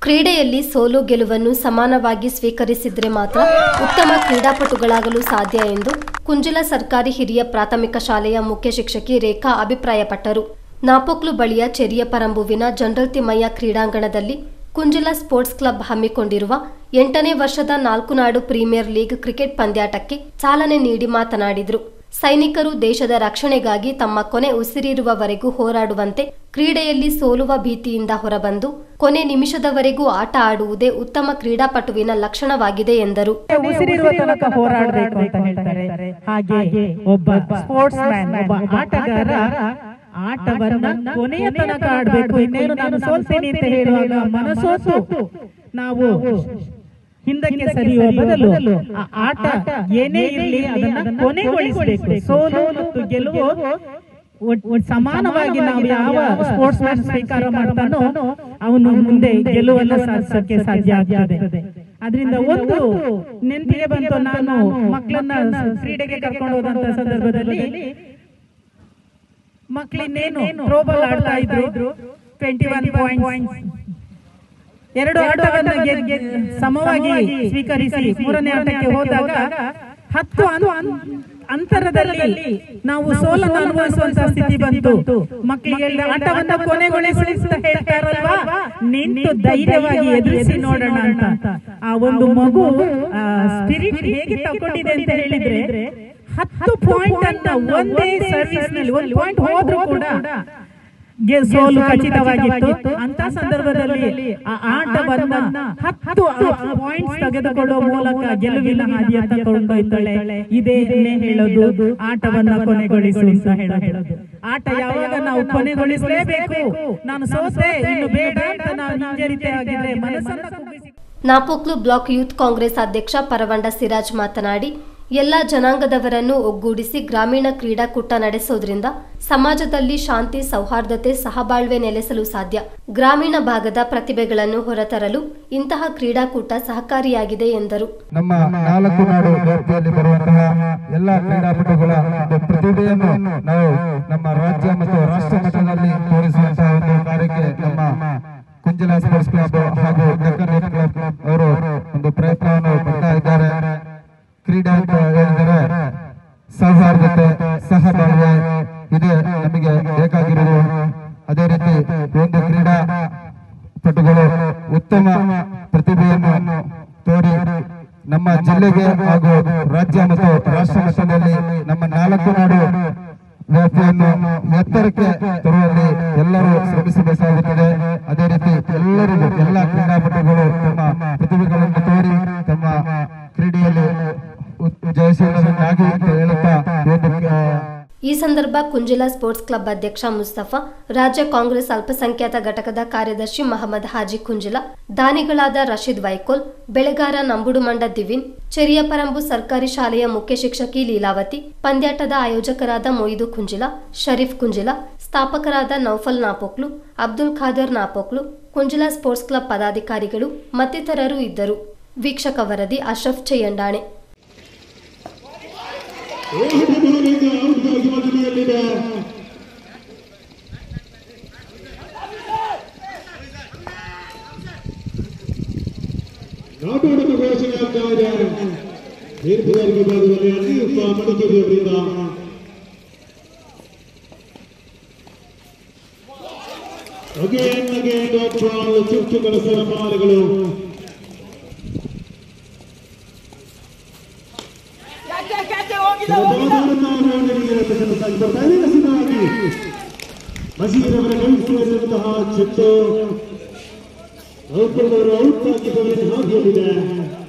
ಕ್ರೀಡೆಯಲ್ಲಿ ಸೋಲು ಗೆಲುವನ್ನು ಸಮಾನವಾಗಿ ಸ್ವೀಕರಿಸಿದ್ರೆ ಮಾತ್ರ ಉತ್ತಮ ಕ್ರೀಡಾಪಟುಗಳಾಗಲು ಸಾಧ್ಯ ಎಂದು ಕುಂಜಲ ಸರ್ಕಾರಿ ಹಿರಿಯ ಪ್ರಾಥಮಿಕ ಶಾಲೆಯ ಮುಖ್ಯ ಶಿಕ್ಷಕಿ ರೇಖಾ ಅಭಿಪ್ರಾಯಪಟ್ಟರು ನಾಪೊಕ್ಲು ಬಳಿಯ ಚೆರಿಯ ಪರಂಬುವಿನ ಜನರಲ್ ತಿಮ್ಮಯ್ಯ ಕ್ರೀಡಾಂಗಣದಲ್ಲಿ ಕುಂಜಲ ಸ್ಪೋರ್ಟ್ಸ್ ಕ್ಲಬ್ ಹಮ್ಮಿಕೊಂಡಿರುವ ಎಂಟನೇ ವರ್ಷದ ನಾಲ್ಕು ನಾಡು ಪ್ರೀಮಿಯರ್ ಲೀಗ್ ಕ್ರಿಕೆಟ್ ಪಂದ್ಯಾಟಕ್ಕೆ ಚಾಲನೆ ನೀಡಿ ಮಾತನಾಡಿದರು ಸೈನಿಕರು ದೇಶದ ರಕ್ಷಣೆಗಾಗಿ ತಮ್ಮ ಕೊನೆ ಉಸಿರಿರುವವರೆಗೂ ಹೋರಾಡುವಂತೆ ಕ್ರೀಡೆಯಲ್ಲಿ ಸೋಲುವ ಭೀತಿಯಿಂದ ಹೊರಬಂದು ಕೊನೆ ನಿಮಿಷದವರೆಗೂ ಆಟ ಆಡುವುದೇ ಉತ್ತಮ ಕ್ರೀಡಾಪಟುವಿನ ಲಕ್ಷಣವಾಗಿದೆ ಎಂದರು ಉಸಿರಿರುವ ತನಕ ಹೋರಾಡಬೇಕು ಅಂತ ಹೇಳ್ತಾರೆ ಹಾಗೆ ಒಬ್ಬ ಸ್ಪೋರ್ಟ್ಸ್ ಮ್ಯಾನ್ ಒಬ್ಬ ಆಟಗಾರ ಆಟವನ್ನ ಕೊನೆಯ ತನಕ ಆಡ್ಬೇಕು ಇನ್ನೇನು ನಾನು ಸೋಲ್ತೀನಿ ಅಂತ ಹೇಳುವಾಗ ಮನಸೋತು ನಾವು ಹಿಂದಕ್ಕೆ ಸರಿಯುವ ಬದಲು ಆ ಆಟ ಏನೇ ಇರಲಿ ಅದನ್ನ ಕೊನೆಗೊಳಿಸಬೇಕು ಸೋಲು ಮತ್ತು ಗೆಲುವು ಒಟ್- ಒಟ್ ಸಮಾನವಾಗಿ ನಾವು ಯಾವ ಸ್ಪೋರ್ಟ್ಸ್ ಮ್ಯಾನ್ ಸ್ವೀಕಾರ ಮಾಡ್ತಾನೋ ಅವನು ಮುಂದೆ ಗೆಲುವನ್ನು ಸಾಧಿಸಕ್ಕೆ ಸಾಧ್ಯ ಆಗ್ತದೆ ಅದರಿಂದ ಒಂದು ನೆನಪಿಗೆ ಬಂತು ನಾನು ಮಕ್ಕಳನ್ನ ಕ್ರೀಡೆಗೆ ಕರ್ಕೊಂಡು ಹೋದಂತ ಸಂದರ್ಭದಲ್ಲಿ ಮಕ್ಕಳಿನ್ನೇನು ಥ್ರೋಬಾಲ್ ಆಡ್ತಾ ಇದ್ರು ಟ್ವೆಂಟಿ ಒನ್ ಪಾಯಿಂಟ್ ಎರಡು ಆಟವನ್ನ ಗೆ- ಗೆ- ಸಮವಾಗಿ ಸ್ವೀಕರಿಸಿ ಮೂರನೇ ಆಟಕ್ಕೆ ಹೋದಾಗ ಹತ್ತು ಅನು- ಅನ್- ಅಂತರದಲ್ಲಿ ನಾವು ಸೋಲನ್ನು ಅನುಭವಿಸುವಂತಹ ಸ್ಥಿತಿ ಬಂತು ಮಕ್ಕಳಿಗೆ ಆಟವನ್ನ ಕೊನೆಗೊಳಿಸಿ ಅಂತ ಹೇಳ್ತಾರಲ್ವಾ ನಿಂತು ಧೈರ್ಯವಾಗಿ ಎದುರಿಸಿ ನೋಡೋಣ ಅಂತ ಆ ಒಂದು ಮಗು ಸ್ಪಿರಿಟ್ ಹೇಗೆ ತಗೊಂಡಿದೆ ಅಂತ ಹೇಳಿದ್ರೆ ಹತ್ತು ಪಾಯಿಂಟ್ ಅಂತ ಒಂದೇ ಸರ್ವಿಸ್ ನಲ್ಲಿ ಒಂದು ಪಾಯಿಂಟ್ ಹೋದ್ರೂ ಕೂಡ ಗೆ- ಸೋಲು ಖಚಿತವಾಗಿತ್ತು ಅಂತ ಸಂದರ್ಭದಲ್ಲಿ ಆ ಆಟವನ್ನ ಹತ್ತು ಪಾಯಿಂಟ್ಸ್ ತೆಗೆದುಕೊಳ್ಳುವ ಮೂಲಕ ಗೆಲುವಿನ ಹಾದಿಯತ್ತ ಕೊಂಡೊಯ್ತಾಳೆ ಇದೇ ಹೇಳೋದು ಆಟವನ್ನ ಕೊನೆಗೊಳಿಸು ಅಂತ ಹೇಳ- ಹೇಳೋದು ಆಟ ಯಾವಾಗ ನಾವು ಕೊನೆಗೊಳಿಸಲೇಬೇಕು ನಾನು ಸೋತೆ ಇನ್ನು ಬೇಡ ಅಂತ ನಾವು ಹಿಂಜರಿತೆ ಆಗಿದ್ರೆ ಮನಸ್ಸನ್ನ ಕುಗ್ಗಿಸಿ ನಾಪೋಕ್ಲು ಬ್ಲಾಕ್ ಯೂತ್ ಕಾಂಗ್ರೆಸ್ ಅಧ್ಯಕ್ಷ ಪರವಂಡ ಸಿರಾಜ್ ಮಾತನಾಡಿ ಎಲ್ಲ ಜನಾಂಗದವರನ್ನು ಒಗ್ಗೂಡಿಸಿ ಗ್ರಾಮೀಣ ಕ್ರೀಡಾಕೂಟ ನಡೆಸೋದ್ರಿಂದ ಸಮಾಜದಲ್ಲಿ ಶಾಂತಿ ಸೌಹಾರ್ದತೆ ಸಹಬಾಳ್ವೆ ನೆಲೆಸಲು ಸಾಧ್ಯ ಗ್ರಾಮೀಣ ಭಾಗದ ಪ್ರತಿಭೆಗಳನ್ನು ಹೊರತರಲು ಇಂತಹ ಕ್ರೀಡಾಕೂಟ ಸಹಕಾರಿಯಾಗಿದೆ ಎಂದರು ನಮ್ಮ ನಾಲ್ಕು ನಾಡು ವ್ಯಾಪ್ತಿಯಲ್ಲಿ ಬರುವಂತಹ ಎಲ್ಲ ಕ್ರೀಡಾಪಟುಗಳ ಒಂದು ಪ್ರತಿಭೆಯನ್ನು ನಾವು ನಮ್ಮ ರಾಜ್ಯ ಮತ್ತು ರಾಷ್ಟ್ರ ಮಟ್ಟದಲ್ಲಿ ತೋರಿಸುವಂತಹ ಒಂದು ಕಾರ್ಯಕ್ಕೆ ನಮ್ಮ ಕುಂಜಲ ಸ್ಪೋರ್ಟ್ಸ್ ಕ್ಲಬ್ ಹಾಗೂ ಡೆಕ್ಕನ್ ಯೂತ್ ಕ್ಲಬ್ ಅವರು ಒಂದು ಪ್ರಯತ್ನವನ್ನು ಪಡ್ತಾ ಇದ್ದಾರೆ ಕ್ರೀಡೆ ಅಂತ ಹೇಳಿದರೆ ಸೌಹಾರ್ದತೆ ಸಹಬಾಳ್ವೆ ಇದೇ ನಮಗೆ ಬೇಕಾಗಿರುವುದು ಅದೇ ರೀತಿ ಒಂದು ಕ್ರೀಡಾ ಪಟುಗಳು ಉತ್ತಮ ಪ್ರತಿಭೆಯನ್ನು ತೋರಿ ನಮ್ಮ ಜಿಲ್ಲೆಗೆ ಹಾಗೂ ರಾಜ್ಯ ಮತ್ತು ರಾಷ್ಟ್ರ ಮಟ್ಟದಲ್ಲಿ ನಮ್ಮ ನಾಲ್ಕು ನಾಡು ವ್ಯಾಪ್ತಿಯನ್ನು ಎತ್ತರಕ್ಕೆ ತರುವಲ್ಲಿ ಎಲ್ಲರೂ ಶ್ರಮಿಸಬೇಕಾಗುತ್ತದೆ ಅದೇ ರೀತಿ ಎಲ್ಲರಿಗೂ ಎಲ್ಲ ಕ್ರೀಡಾಪಟುಗಳು ತಮ್ಮ ಪ್ರತಿಭೆಗಳನ್ನು ತೋರಿ ತಮ್ಮ ಕ್ರೀಡೆಯಲ್ಲಿ ಉತ್- ಜಯಶೀಲರಾಗಿ ಅಂತ ಹೇಳುತ್ತಾ ಈ ಒಂದು ಆ, ಈ ಸಂದರ್ಭ ಕುಂಜಿಲ ಸ್ಪೋರ್ಟ್ಸ್ ಕ್ಲಬ್ ಅಧ್ಯಕ್ಷ ಮುಸ್ತಫಾ ರಾಜ್ಯ ಕಾಂಗ್ರೆಸ್ ಅಲ್ಪಸಂಖ್ಯಾತ ಘಟಕದ ಕಾರ್ಯದರ್ಶಿ ಮಹಮ್ಮದ್ ಹಾಜಿ ಕುಂಜಿಲ ದಾನಿಗಳಾದ ರಶೀದ್ ವೈಕೋಲ್ ಬೆಳೆಗಾರ ನಂಬುಡುಮಂಡ ದಿವಿನ್ ಚೆರಿಯಪರಂಬು ಸರ್ಕಾರಿ ಶಾಲೆಯ ಮುಖ್ಯ ಶಿಕ್ಷಕಿ ಲೀಲಾವತಿ ಪಂದ್ಯಾಟದ ಆಯೋಜಕರಾದ ಮೊಯ್ದು ಕುಂಜಿಲ ಶರೀಫ್ ಕುಂಜಿಲ ಸ್ಥಾಪಕರಾದ ನೌಫಲ್ ನಾಪೋಕ್ಲು ಅಬ್ದುಲ್ ಖಾದರ್ ನಾಪೋಕ್ಲು ಕುಂಜಿಲ ಸ್ಪೋರ್ಟ್ಸ್ ಕ್ಲಬ್ ಪದಾಧಿಕಾರಿಗಳು ಮತ್ತಿತರರು ಇದ್ದರು ವೀಕ್ಷಕ ವರದಿ ಅಶ್ರಫ್ ಚಯ್ಯಂಡಾಣೆ ರೋಹಿತ್ ಔಟ್ಗಾಗಿ ಮಧ್ಯದಲ್ಲಿದೆ ನಾಟೋಟದ ಘೋಷಣೆ ಆಗ್ತಾ ಇದೆ ಮೀನುಗಾರಿಕೆ ಭಾಗದಲ್ಲಿ ಅನಿಯಪ್ಪ ಮಡಿಕೇರಿ ಅವರಿಂದ ಅಗೇನ್ ಅಗೇನ್ ಡಾಟ್ ಬಾಲ್ ಚುಚ್ಚುಗಳ ಸರಮಾಲೆಗಳು ಬಶೀರವರ ಕೈಸಿರುವಂತಹ ಚಿಟ್ಟು ಔಪರದವರು ಔಟ್ ಆಗಿದ್ದವರಿಗೆ ಹಾಗೆಯಲ್ಲಿದೆ